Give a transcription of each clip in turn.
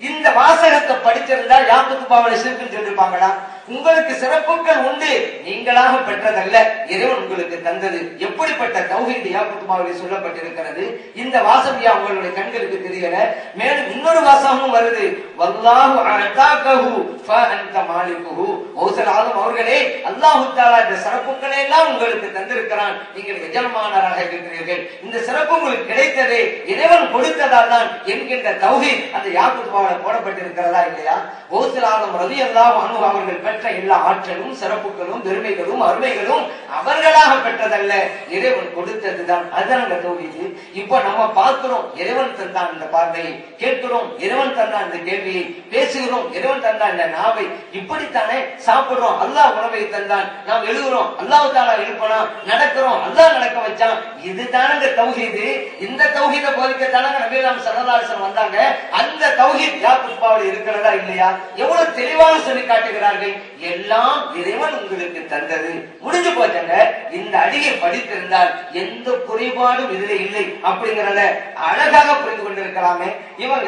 இந்த வாசகத்தை படிச்சிருந்தா யாபத்து பாவலை சிறுக்குன்னு சொல்லிருப்பாங்களா உங்களுக்கு சிறப்புகள் உண்டு நீங்களாக பெற்றதல்ல இறைவன் உங்களுக்கு தந்தது எப்படிப்பட்ட தௌஹீத் யாபத்து பாவலை சொல்லப்பட்டிருக்கிறது இந்த வாசம் யா உங்களுடைய கண்களுக்கு தெரியல மேலும் இன்னொரு வாசகமும் வருது வல்லாஹு அதாகஹு ஃபஅன்த மாலிகுஹு மௌசல் ஆலம் அவர்களே அல்லாஹு தஆலா இந்த சிறப்புகளை எல்லாம் உங்களுக்கு தந்திருக்கிறான் நீங்கள் எஜமானராக இருக்கிறீர்கள் இந்த சிறப்பு உங்களுக்கு கிடைத்ததே இறைவன் கொடுத்ததால் தான் என்கின்ற தௌஹீத் அந்த யாபத்து பாவலை போடப்பட்டிருக்கிறதா இல்லையா மௌசல் ஆலம் ரவி அல்லாஹ் அனு அவர்கள் பெற்ற எல்லா ஆற்றலும் சிறப்புகளும் பெருமைகளும் அருமைகளும் அவர்களாக பெற்றதல்ல இறைவன் கொடுத்ததுதான் அதுதான் அந்த தௌஹீது இப்போ நம்ம பார்க்கிறோம் இறைவன் தந்தான் இந்த பார்வையை கேட்கிறோம் இறைவன் தந்தான் இந்த கேள்வியை பேசுகிறோம் இறைவன் தந்தான் இந்த நாவை இப்படித்தானே சாப்பிடுறோம் அல்லாஹ் உணவை தந்தான் நாம் எழுதுறோம் அல்லாஹ் தாலா எழுப்பனா நடக்கிறோம் அல்லாஹ் நடக்க வச்சான் இதுதானங்க தௌஹீது இந்த தௌஹீத போதிக்கத்தானங்க நபீலாம் சல்லல்லாஹு வந்தாங்க அந்த தௌஹீத் யா புஷ்பாவில் இருக்கிறதா இல்லையா எவ்வளவு தெளிவாக சொல்லி காட்டுகிறார்கள் எல்லாம் இறைவன் உங்களுக்கு தந்தது முடிஞ்சு போச்சங்க இந்த அடியை படித்திருந்தால் எந்த குறைபாடும் இதுல இல்லை அப்படிங்கறத அழகாக புரிந்து கொண்டிருக்கலாமே இவங்க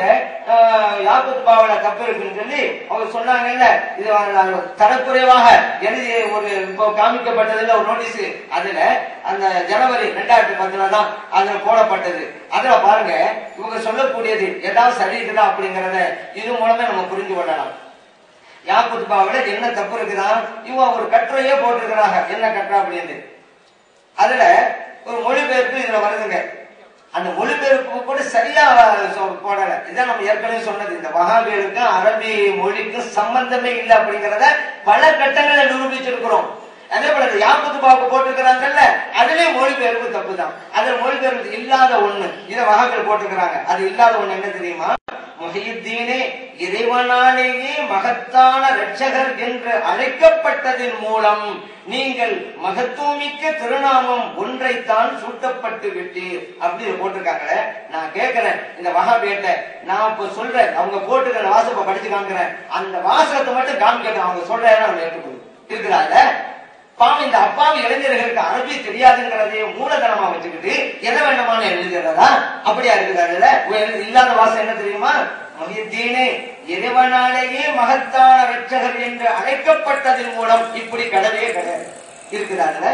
யாபத் பாவல தப்பு இருக்குன்னு சொல்லி அவங்க சொன்னாங்கல்ல இது அவங்க தரக்குறைவாக எழுதி ஒரு இப்போ காமிக்கப்பட்டதுல ஒரு நோட்டீஸ் அதுல அந்த ஜனவரி ரெண்டாயிரத்தி பத்துல தான் அதுல போடப்பட்டது அதுல பாருங்க இவங்க சொல்லக்கூடியது ஏதாவது சரியுதுதா அப்படிங்கறத இது மூலமே நம்ம புரிஞ்சு கொள்ளலாம் யாபத் பாவல என்ன தப்பு இருக்குதா இவங்க ஒரு கட்டுரையே போட்டிருக்கிறாங்க என்ன கட்டுறா அப்படின்னு அதுல ஒரு மொழிபெயர்ப்பு இதுல வருதுங்க அந்த மொழிபெயர்ப்பு கூட சரியா சொ- போடல இதான் நம்ம ஏற்கனவே சொன்னது இந்த வகாபியலுக்கும் அரபி மொழிக்கும் சம்பந்தமே இல்லை அப்படிங்கறத பல கட்டங்களை நிரூபிச்சிருக்கிறோம் அதே போல இந்த யாபத்து பாப்பு போட்டிருக்கிறாங்கல்ல அதுலயும் மொழிபெயர்ப்பு தப்பு தான் அதுல மொழிபெயர்ப்பு இல்லாத ஒண்ணு இத வகாபியல் போட்டிருக்கிறாங்க அது இல்லாத ஒண்ணு என்ன தெரியுமா முஹியுத்தீனே இறைவனாலேயே மகத்தான இரட்சகர் என்று அழைக்கப்பட்டதன் மூலம் நீங்கள் மகத்துவமிக்க திருநாமம் ஒன்றைத்தான் சூட்டப்பட்டு விட்டீர் அப்படி இதை போட்டிருக்காங்களே நான் கேட்கிறேன் இந்த வகாபியத்தை நான் இப்ப சொல்றேன் அவங்க போட்டுக்கிற வாசப்ப படிச்சு காமிக்கிறேன் அந்த வாசகத்தை மட்டும் காமிக்கிறேன் அவங்க சொல்றேன் நம்ம ஏற்றுக்கணும் இருக்கிறாங்க பாவம் இந்த அப்பாவி இளைஞர்களுக்கு அரபி தெரியாதுங்கிறதையும் மூலதனமா வச்சுக்கிட்டு எதை வேண்டுமான எழுதுகிறதா அப்படியா இருக்குதாங்கல்ல இல்லாத வாசம் என்ன தெரியுமா மகிழ்த்தீனே இறைவனாலேயே மகத்தான ரட்சகர் என்று அழைக்கப்பட்டதன் மூலம் இப்படி கடவே கிடையாது இருக்குதாங்கல்ல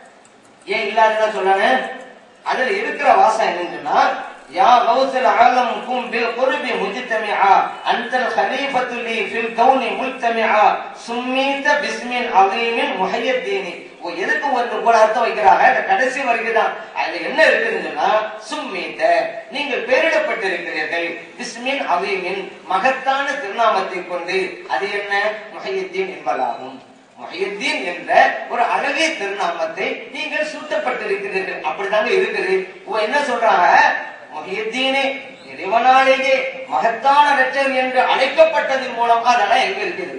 ஏன் இல்லாததான் சொன்னானே அதுல இருக்கிற வாசம் என்னன்னு சொன்னா யா கௌசல் ஆலம் கும் பில் குர்பி முஜ்தமிஆ அன்தல் கலீஃபத்து லி ஃபில் கௌனி முல்தமிஆ சும்மீத பிஸ்மின் அலீமின் முஹய்யத்தீனி ஓ எதுக்கு வந்து கூட அர்த்தம் வைக்கிறாங்க இந்த கடைசி வரைக்கும் தான் அதுல என்ன இருக்குதுன்னு சொன்னா சும்மீத நீங்கள் பெயரிடப்பட்டிருக்கிறீர்கள் பிஸ்மின் அலீமின் மகத்தான திருநாமத்தை கொண்டு அது என்ன முஹய்யத்தீன் என்பதாகும் மொஹியுத்தீன் என்ற ஒரு அழகிய திருநாமத்தை நீங்கள் சூட்டப்பட்டிருக்கிறீர்கள் அப்படிதாங்க இருக்குது இவன் என்ன சொல்றாங்க மொஹியுத்தீனே இறைவனாலேயே மகத்தான ரட்சகர் என்று அழைக்கப்பட்டதன் மூலம் அதெல்லாம் எங்க இருக்குது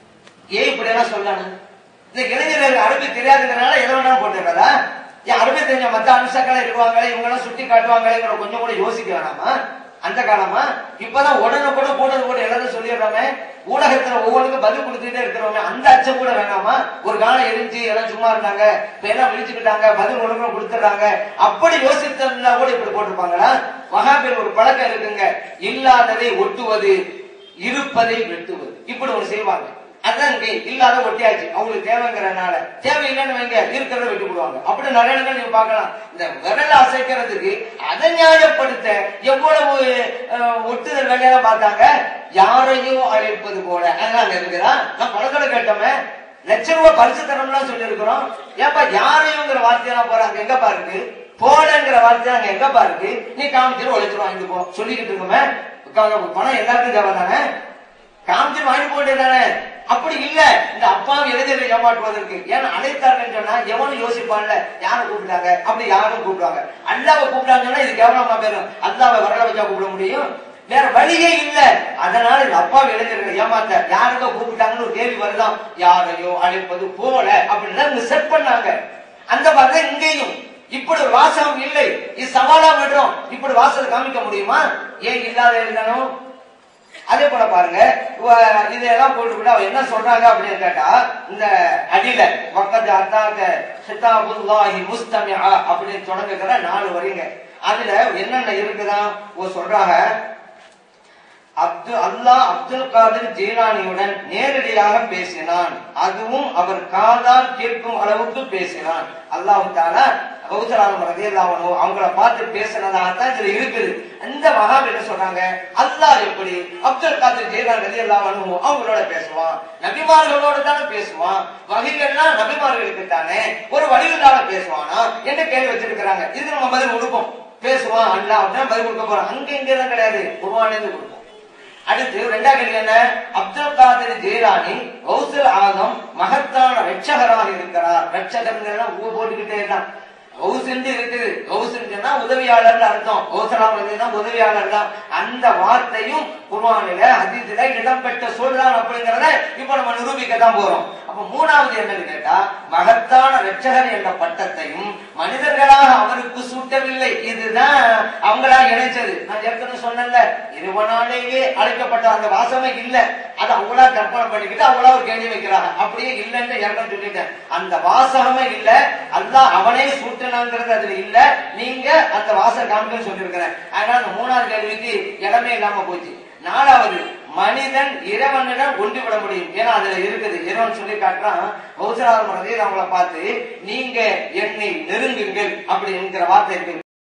ஏன் இப்படி எல்லாம் சொல்லணும் இந்த இளைஞர்களுக்கு அரபி தெரியாதுங்கிறனால எதை வேணாலும் போட்டுறதா ஏன் அரபி தெரிஞ்ச மத்த அம்சங்களை இருக்குவாங்களே இவங்க எல்லாம் சுட்டி காட்டுவாங்களேங்கிற கொஞ்சம் கூட யோசிக்க வேணாமா அந்த காலமா இப்பதான் உடனே கூட போட்டது கூட எல்லாரும் சொல்லிடுறோமே ஊடகத்துல ஒவ்வொன்றுக்கும் பதில் கொடுத்துட்டே இருக்கிறோமே அந்த அச்சம் கூட வேணாமா ஒரு காலம் எரிஞ்சு எல்லாம் சும்மா இருந்தாங்க இப்ப எல்லாம் விழிச்சுக்கிட்டாங்க பதில் ஒழுங்கா கொடுத்துறாங்க அப்படி யோசித்திருந்தா கூட இப்படி போட்டிருப்பாங்களா மகாபீர் ஒரு பழக்கம் இருக்குங்க இல்லாததை ஒட்டுவது இருப்பதை வெட்டுவது இப்படி ஒரு செய்வாங்க அதான் இங்க இல்லாத ஒட்டியாச்சு அவங்களுக்கு தேவைங்கிறனால தேவை இல்லைன்னு வைங்க இருக்கிறத வெட்டி விடுவாங்க அப்படி நிறைய இடங்கள் நீங்க பார்க்கலாம் இந்த விரல் அசைக்கிறதுக்கு அதை நியாயப்படுத்த எவ்வளவு அஹ், ஒட்டுதல் வேலையெல்லாம் பார்த்தாங்க யாரையும் அழைப்பது போல அதனால இருக்குதா நான் படத்துல கேட்டோமே லட்ச ரூபாய் பரிசு தரம்லாம் சொல்லி இருக்கிறோம் ஏப்பா யாரையும்ங்கிற வார்த்தையெல்லாம் போற அங்க எங்கப்பா இருக்கு போலங்கிற வார்த்தை அங்க எங்கப்பா இருக்கு நீ காமிச்சிட்டு ஒரு லட்ச ரூபாய் வாங்கிட்டு போ சொல்லிக்கிட்டு இருக்குமே உட்கார்ந்து பணம் எல்லாருக்கும் தேவை தானே காமிச்சு வாங்கி போட்டு தானே அப்படி இல்ல இந்த அப்பாவி இளைஞர்களை ஏமாற்றுவதற்கு ஏன்னா அழைத்தார்கள் சொன்னா எவனும் யோசிப்பான்ல யாரை கூப்பிட்டாங்க அப்படி யாரும் கூப்பிடுவாங்க அல்லாவை கூப்பிட்டாங்கன்னா இது கேவலமா பேரும் அல்லாவை வரல வச்சா கூப்பிட முடியும் வேற வழியே இல்ல அதனால இந்த அப்பாவி இளைஞர்களை ஏமாத்த யாருக்கோ கூப்பிட்டாங்கன்னு ஒரு கேள்வி வருதாம் யாரையோ அழைப்பது போல அப்படின்னு இங்க செட் பண்ணாங்க அந்த மாதிரி இங்கேயும் இப்படி ஒரு வாசகம் இல்லை இது சவாலா விடுறோம் இப்படி வாசல் காமிக்க முடியுமா ஏன் இல்லாத எழுதணும் அதே போல பாருங்க இவ- இதெல்லாம் போட்டுக்கிட்டு அவ என்ன சொல்றாங்க அப்படின்னு கேட்டா இந்த அடியில வக்கத் அத்தாக்க ஹிதாபுல்லாஹி முஸ்தமிஆ அப்படின்னு தொடங்குகிற நாலு வரிங்க அதுல என்னென்ன இருக்குதா ஓ சொல்றாங்க அப்து அல்லாஹ் அப்துல் காதிர் ஜீலானியுடன் நேரடியாக பேசினான் அதுவும் அவர் காதால் கேட்கும் அளவுக்கு பேசினான் அல்லாஹ் தாலா கௌசராலம் ரதியல்லாஹு அவங்கள பார்த்து பேசினதாகத்தான் இதுல இருக்குது அந்த மகான் என்ன சொல்றாங்க அல்லாஹ் எப்படி அப்துல் காதிர் ஜெயலான் ரதியல்லாஹு அன்ஹு அவங்களோட பேசுவான் நபிமார்களோட தானே பேசுவான் வகைகள்லாம் நபிமார்களுக்கு தானே ஒரு வழிகளால பேசுவானா என்ன கேள்வி வச்சிருக்கிறாங்க இது நம்ம பதில் கொடுப்போம் பேசுவான் அல்லாஹ் அப்படின்னா பதில் கொடுக்க போறோம் அங்க இங்க எல்லாம் கிடையாது குர்ஆனிலிருந்து கொடுப்போம் அடுத்து ரெண்டாம் கேள்வி என்ன அப்துல் காதிர் ஜெயலானி கௌசல் ஆகம் மகத்தான ரட்சகராக இருக்கிறார் ரட்சகர் ஊ போட்டுக்கிட்டே இருக்கான் கௌசன் இருக்குது கௌசன் சொன்னா உதவியாளர் அர்த்தம் கௌசலாம் உதவியாளர் தான் அந்த வார்த்தையும் குர்ஆனில ஹதீஸ்ல இடம்பெற்ற சொல்றான் அப்படிங்கறத இப்ப நம்ம நிரூபிக்க தான் போறோம் அப்ப மூணாவது என்னன்னு கேட்டா மகத்தான ரட்சகர் என்ற பட்டத்தையும் மனிதர்களாக அவருக்கு சூட்டவில்லை இதுதான் அவங்களா இணைச்சது நான் ஏற்கனவே சொன்னேன்ல இறைவனாலேயே அழைக்கப்பட்ட அந்த வாசமே இல்ல அது அவங்களா கற்பனை பண்ணிக்கிட்டு அவங்களா ஒரு கேள்வி வைக்கிறாங்க அப்படியே இல்லைன்னு ஏற்கனவே சொல்லிட்டேன் அந்த வாசகமே இல்ல அல்லாஹ் அவனே சூட்டினாங்கிறது அதுல இல்ல நீங்க அந்த வாசகம் காமிக்கன்னு சொல்லியிருக்கிறேன் அதனால அந்த மூணாவது கேள்விக்கு இடமே இல்லாம போச்சு நாலாவது மனிதன் இறைவனிடம் ஒன்று விட முடியும் ஏன்னா அதுல இருக்குது இறைவன் சொல்லி காட்டுறான் கௌசராத அவங்கள பார்த்து நீங்க என்னை நெருங்குங்கள் அப்படி என்கிற வார்த்தை இருக்கு